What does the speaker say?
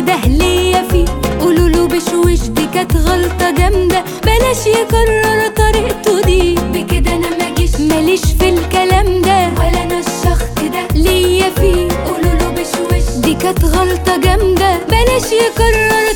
ده ليا فيه قولوا له بشوش دي كانت غلطة جامدة بلاش يكرر طريقته دي بكده انا ماجيش ماليش في الكلام ده ولا انا الشخص ده ليا فيه قولوا له بشوش دي كانت غلطة جامدة بلاش يكرر